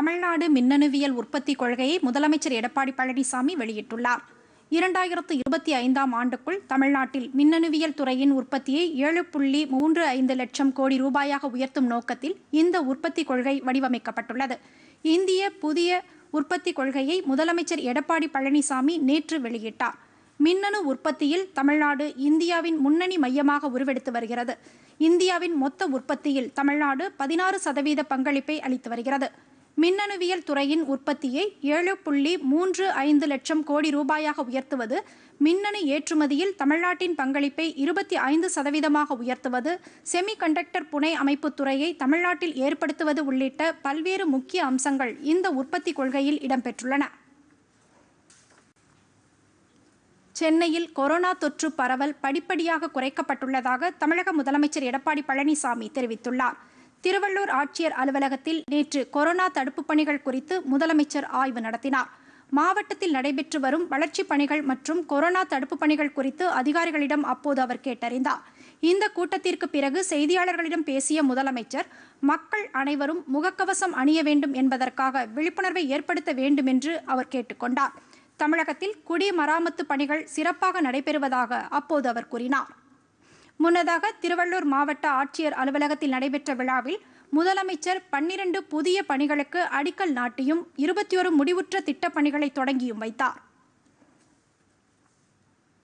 தமிழ்நாடு மின்னணுவியல் உற்பத்தி கொள்கையை முதலமைச்சர் எடப்பாடி பழனிசாமி வெளியிட்டுள்ளார் இரண்டாயிரத்து இருபத்தி ஐந்தாம் ஆண்டுக்குள் தமிழ்நாட்டில் மின்னணுவியல் துறையின் உற்பத்தியை ஏழு புள்ளி மூன்று ஐந்து லட்சம் கோடி ரூபாயாக உயர்த்தும் நோக்கத்தில் இந்த உற்பத்தி கொள்கை வடிவமைக்கப்பட்டுள்ளது இந்திய புதிய உற்பத்தி கொள்கையை முதலமைச்சர் எடப்பாடி பழனிசாமி நேற்று வெளியிட்டார் மின்னணு உற்பத்தியில் தமிழ்நாடு இந்தியாவின் முன்னணி மையமாக உருவெடுத்து வருகிறது இந்தியாவின் மொத்த உற்பத்தியில் தமிழ்நாடு பதினாறு சதவீத பங்களிப்பை அளித்து வருகிறது மின்னணுவியல் துறையின் உற்பத்தியை ஏழு புள்ளி மூன்று ஐந்து லட்சம் கோடி ரூபாயாக உயர்த்துவது மின்னணு ஏற்றுமதியில் தமிழ்நாட்டின் பங்களிப்பை இருபத்தி ஐந்து சதவீதமாக உயர்த்துவது செமி கண்டக்டர் புனை அமைப்பு துறையை தமிழ்நாட்டில் ஏற்படுத்துவது உள்ளிட்ட பல்வேறு முக்கிய அம்சங்கள் இந்த உற்பத்தி கொள்கையில் இடம்பெற்றுள்ளன சென்னையில் கொரோனா தொற்று பரவல் படிப்படியாக குறைக்கப்பட்டுள்ளதாக தமிழக முதலமைச்சர் எடப்பாடி பழனிசாமி தெரிவித்துள்ளார் திருவள்ளூர் ஆட்சியர் அலுவலகத்தில் நேற்று கொரோனா தடுப்புப் பணிகள் குறித்து முதலமைச்சர் ஆய்வு நடத்தினார் மாவட்டத்தில் நடைபெற்று வரும் வளர்ச்சிப் பணிகள் மற்றும் கொரோனா தடுப்புப் பணிகள் குறித்து அதிகாரிகளிடம் அப்போது அவர் கேட்டறிந்தார் இந்த கூட்டத்திற்கு பிறகு செய்தியாளர்களிடம் பேசிய முதலமைச்சர் மக்கள் அனைவரும் முகக்கவசம் அணிய வேண்டும் என்பதற்காக விழிப்புணர்வை ஏற்படுத்த வேண்டும் என்று அவர் கேட்டுக்கொண்டார் தமிழகத்தில் குடிமராமத்து பணிகள் சிறப்பாக நடைபெறுவதாக அப்போது அவர் கூறினார் முன்னதாக திருவள்ளூர் மாவட்ட ஆட்சியர் அலுவலகத்தில் நடைபெற்ற விழாவில் முதலமைச்சர் பன்னிரண்டு புதிய பணிகளுக்கு அடிக்கல் நாட்டியும் இருபத்தி ஒரு முடிவுற்ற திட்டப் பணிகளை தொடங்கியும் வைத்தார்